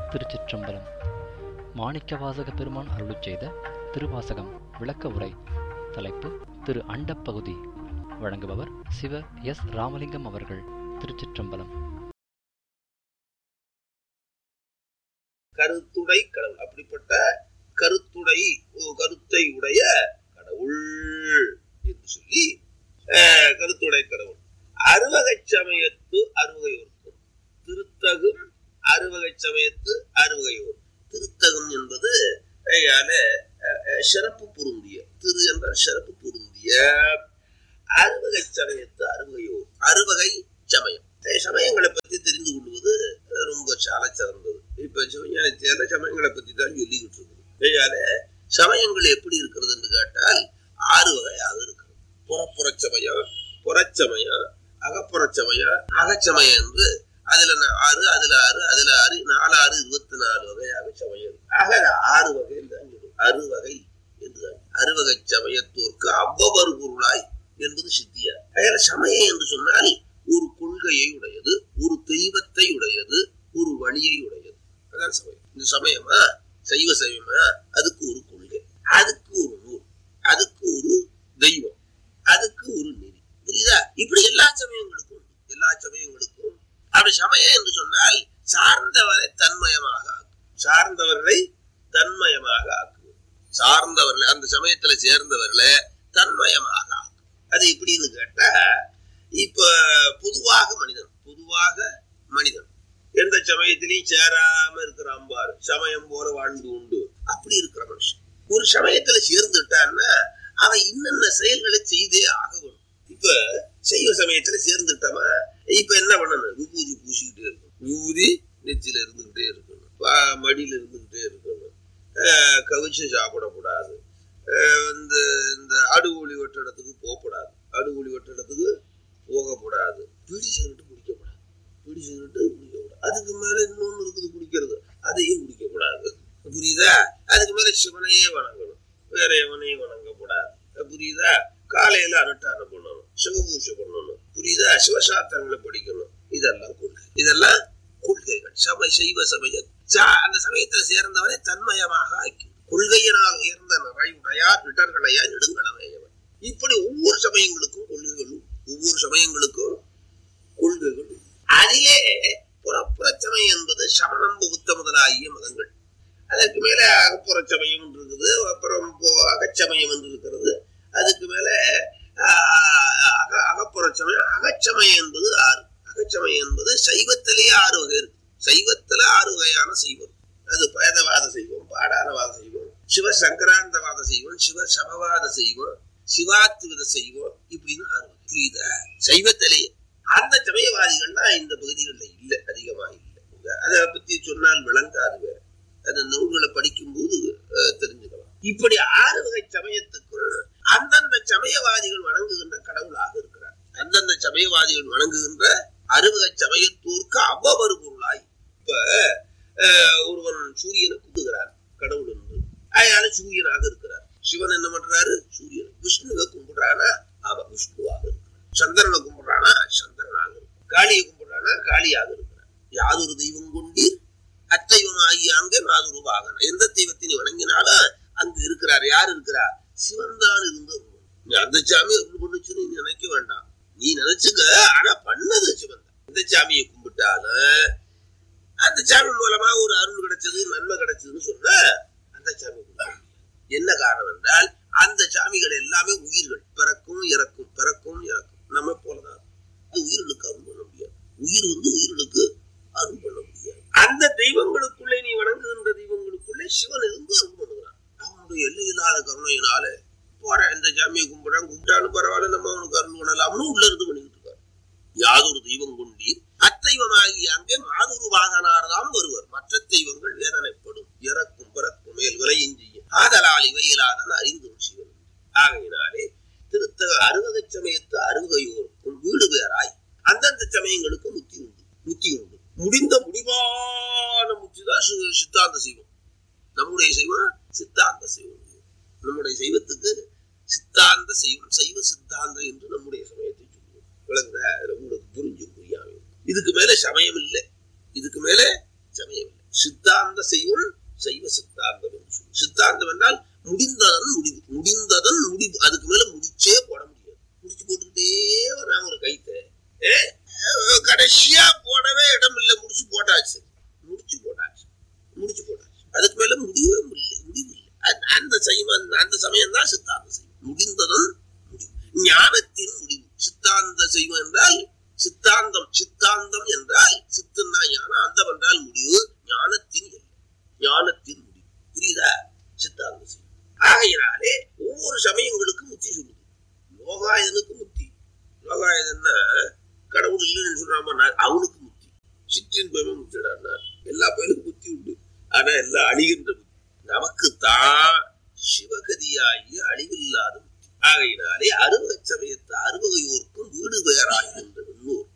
திருச்சிற்றம்பலம் மாணிக்கவாசக பெருமான் அருளுச் செய்த திருவாசகம் விளக்க உரை தலைப்பு திரு அண்டப்பகுதி வழங்குபவர் சிவ எஸ் ராமலிங்கம் அவர்கள் திருச்சிற்றம்பலம் கருத்துடை கடவுள் அப்படிப்பட்ட கருத்துடை ஓ, கருத்தை உடைய கடவுள் என்று சொல்லி அஹ், கருத்துடை கடவுள் அறுவகை சமயத்து அறுவகையோர்க்கும் திருத்தகும் அறுவகை சமயத்து அறுவகையோர் திருத்தகம் என்பது கையால அஹ், அஹ், சிறப்பு பொருந்திய திரு என்றால் சிறப்பு பொருந்திய அறுவகை சமயத்து அறுவகையோர் அறுவகை சமயம் அஹ், சமயங்களை பற்றி தெரிந்து கொள்வது அஹ், ரொம்ப சால சிறந்தது இப்ப சிவஞானத்தியால சமயங்களை பத்தி தான் சொல்லிக்கிட்டு இருக்குது கையால சமயங்கள் எப்படி இருக்கிறது என்று கேட்டால் ஆறு வகையாக இருக்கிறது புறப்புறச் சமயம் புறச்சமயம் அகப்புறச் சமயம் அகச்சமயம் என்று அதுல நா- ஆறு அதுல ஆறு அதுல ஆறு நாலு ஆறு இருபத்தி நாலு வகையாக சமயம் இருக்கு. ஆக அது ஆறு வகையில் தான் சொல்லும் அறுவகை என்றுதான் அறுவகை சமயத்தோர்க்கு அவ்வவரு பொருளாய் என்பது சித்தியா அதனால சமயம் என்று சொன்னால் ஒரு கொள்கையை உடையது ஒரு தெய்வத்தை உடையது ஒரு வழியை உடையது அதான் சமயம் இந்த சமயமா சைவ சமயமா அதுக்கு ஒரு கொள்கை அதுக்கு ஒரு நூல் அதுக்கு ஒரு தெய்வம் அதுக்கு ஒரு நெறி புரியுதா இப்படி எல்லா சமயங்களுக்கும் உண்டு. எல்லா சமயங்களுக்கும் அப்படி சமயம் என்று சொன்னால் சார்ந்தவரை தன்மயமாக ஆக்கும் சார்ந்தவர்களை தன்மயமாக ஆக்குவது சார்ந்தவர்களை அந்த சமயத்துல சேர்ந்தவர்களை தன்மயமாக ஆக்கும் அது எப்படின்னு கேட்டா இப்ப பொதுவாக மனிதன் பொதுவாக மனிதன் எந்த சமயத்திலையும் சேராம இருக்கிறான் பாரு சமயம் போல வாழ்ந்து உண்டு அப்படி இருக்கிற மனுஷன் ஒரு சமயத்துல சேர்ந்துட்டான்னா அவன் இன்னென்ன செயல்களை செய்தே ஆக வேணும் இப்ப சைவ சமயத்துல சேர்ந்துட்டவன் இப்ப என்ன பண்ணணும் விபூதி பூசிக்கிட்டே இருக்கணும் விபூதி நெத்தியில இருந்துகிட்டே இருக்கணும் பா- மடியில இருந்துகிட்டே இருக்கணும் ஆஹ் கவிச்சு சாப்பிடக்கூடாது ஆஹ் இந்த இந்த அடுகூலி வெட்டிடத்துக்கு போகக்கூடாது அடுகூலி வெட்டிடத்துக்கு போகக்கூடாது பீடி சிகரெட்டு குடிக்கக்கூடாது பீடி சிகரெட்டு குடிக்கக்கூடாது அதுக்கு மேல இன்னொன்னு இருக்குது குடிக்கிறது அதையும் குடிக்கக்கூடாது புரியுதா அதுக்கு மேல சிவனையே வணங்கணும் வேற எவனையும் வணங்கக்கூடாது புரியுதா காலையில அனுஷ்டானம் பண்ணணும் சிவபூஷை பண்ணணும் புரியுதா சிவசாஸ்திரங்களை படிக்கணும் இதெல்லாம் கொள்கை இதெல்லாம் கொள்கைகள் சம சைவ சமய சா- அந்த சமயத்தை சேர்ந்தவனை தன்மயமாக ஆக்கி கொள்கையினால் உயர்ந்த நிறையுடையார் இடர்களையா நெடுங்கடமையவன் இப்படி ஒவ்வொரு சமயங்களுக்கும் கொள்கைகளும் ஒவ்வொரு சமயங்களுக்கும் கொள்கைகள் அதிலே புறப்புற சமயம் என்பது சமணம் புத்த முதலாகிய மதங்கள் அதற்கு மேல அகப்புற சமயம் என்று இருக்குது அப்புறம் இப்போ அகச்சமயம் என்று இருக்கிறது அதுக்கு மேல ஆஹ், அக அகப்புற சமயம் அகச்சமயம் என்பது ஆறு அகச்சமயம் என்பது சைவத்திலேயே ஆறு வகை இருக்கு சைவத்துல ஆறு வகையான சைவம் அது பேதவாத செய்வோம் பாடாரவாத செய்வோம் சிவ சங்கராந்தவாத செய்வோம் சிவ சமவாத செய்வோம் சிவாத்வித செய்வோம் இப்படின்னு ஆறு வகை. புரியுதா சைவத்திலேயே அந்த சமயவாதிகள்னா இந்த பகுதிகளில் இல்லை அதிகமா இல்லை அதை பத்தி சொன்னால் விளங்காது வேற அந்த நூல்களை படிக்கும்போது அஹ், தெரிஞ்சுக்கலாம் இப்படி ஆறு வகை சமயத்துக்குள் அந்தந்த சமயவாதிகள் வணங்குகின்ற கடவுளாக இருக்கிறார் அந்தந்த சமயவாதிகள் வணங்குகின்ற அறுவகை சமயத்தோர்க்கு அவ்வவரு பொருளாய் இப்ப அஹ், ஒருவன் சூரியனை கும்புகிறார் கடவுள் என்று அதனால சூரியனாக இருக்கிறார் சிவன் என்ன பண்றாரு சூரியன் விஷ்ணுவை கும்பிடுறானா அவன் விஷ்ணுவாக இருக்கிறான் சந்திரனை கும்பிடுறானா சந்திரனாக இருக்கிறான் காளியை கும்பிடுறானா காளியாக இருக்கிறான் யாதொரு தெய்வம் கொண்டீர் அத்தெய்வமாகிய அங்கே மாதுரு வாகனம் எந்த தெய்வத்தை நீ வணங்கினாலும் அங்கு இருக்கிறார் யார் இருக்கிறார் சிவன் தான் இருந்து அருள்வான். நீ அந்த சாமி அருள் பண்ணுச்சுன்னு நீ நினைக்க வேண்டாம் நீ நினைச்சுக்க ஆனா பண்ணது சிவன் தான் எந்த சாமியை கும்பிட்டாலும் அந்த சாமி மூலமா ஒரு அருள் கிடைச்சது நன்மை கிடைச்சதுன்னு சொன்னா அந்த சாமி கும்பிட முடியாது. என்ன காரணம் என்றால் அந்த சாமிகள் எல்லாமே உயிர்கள் பிறக்கும் இறக்கும் பிறக்கும் இறக்கும் நம்ம போலதான் அது உயிர்களுக்கு அருள் பண்ண முடியாது உயிர் வந்து உயிர்களுக்கு அருள் பண்ண முடியாது அந்த தெய்வங்களுக்குள்ளே நீ வணங்குகின்ற தெய்வங்களுக்குள்ளே சிவன் இருந்து அருள் பண்ணுகிறான் அவனுடைய எல்லையில்லாத கருணையினால போற இந்த சாமியை கும்பிடான் கும்பிட்டாலும் பரவாயில்ல நம்ம அவனுக்கு அருள் பண்ணலாம்னு உள்ள இருந்து பண்ணிக்கிட்டு இருக்காரு யாதொரு தெய்வம் கொண்டீர் அத்தெய்வமாகி அங்கே மாதுரு வாகனார்தான் வருவர் மற்ற தெய்வங்கள் வேதனைப்படும் இறக்கும் பிறக்கும் மேல் விலையும் செய்யும் ஆதலால் இவையிலாதன அறிந்து சிவன் ஆகையினாலே திருத்தக அறுவகை சமயத்து அறுவகையோருக்கும் வீடு பேராய் அந்தந்த சமயங்களுக்கு முத்தி உண்டு முத்தி உண்டு முடிந்த முடிவான முத்தி தான் சி- சித்தாந்த செய்வம் நம்முடைய செய்வம் சித்தாந்த செய்வம் நம்முடைய செய்வத்துக்கு சித்தாந்த செய்வம் சைவ சித்தாந்தம் என்று நம்முடைய சமயத்தை சொல்லுவோம் விளங்குதா அதுல உங்களுக்கு புரிஞ்சு புரியாம இதுக்கு மேல சமயம் இல்லை இதுக்கு மேல சமயம் இல்லை சித்தாந்த செய்வன் சைவ சித்தாந்தம் என்று சொல்லு சித்தாந்தம் என்றால் முடிந்ததன் முடிவு முடிந்ததன் முடிவு அதுக்கு மேல முடிச்சே போட முடியாது முடிச்சு போட்டுக்கிட்டே வர்றான் ஒரு கைத்த ஏ, அஹ், கடைசியா போடவே இடம் இல்லை முடிச்சு போட்டாச்சு முடிச்சு போட்டாச்சு முடிச்சு போட்டாச்சு அதுக்கு மேல முடிவே இல்லை முடிவு இல்லை அந்த- அந்த சைவம் அந்த சமயம் தான் சித்தாந்த செய்வம் முடிந்ததன் முடிவு ஞானத்தின் முடிவு சித்தாந்த செய்வம் என்றால் சித்தாந்தம் சித்தாந்தம் என்றால் சித்துன்னா ஞானம் அந்தம் என்றால் முடிவு ஞானத்தின் எல்லை ஞானத்தின் முடிவு புரியுதா சித்தாந்த செய்வம் ஆகையினாலே ஒவ்வொரு சமயங்களுக்கும் முத்தி சொல்லுது லோகாயதனுக்கு முத்தி லோகாயதன்னா கடவுள் இல்லைன்னு சொல்றாம அவனுக்கு முத்தி சிற்றின் பயமே முத்திடான்னா எல்லா பயனுக்கும் புத்தி உண்டு ஆனா எல்லாம் அழிகின்ற புத்தி நமக்குத்தான் சிவகதியாகிய அழிவில்லாத புத்தி ஆகையினாலே அறுவகை சமயத்து அறுவகையோருக்கும் வீடு பெயராகின்ற முன்னோர்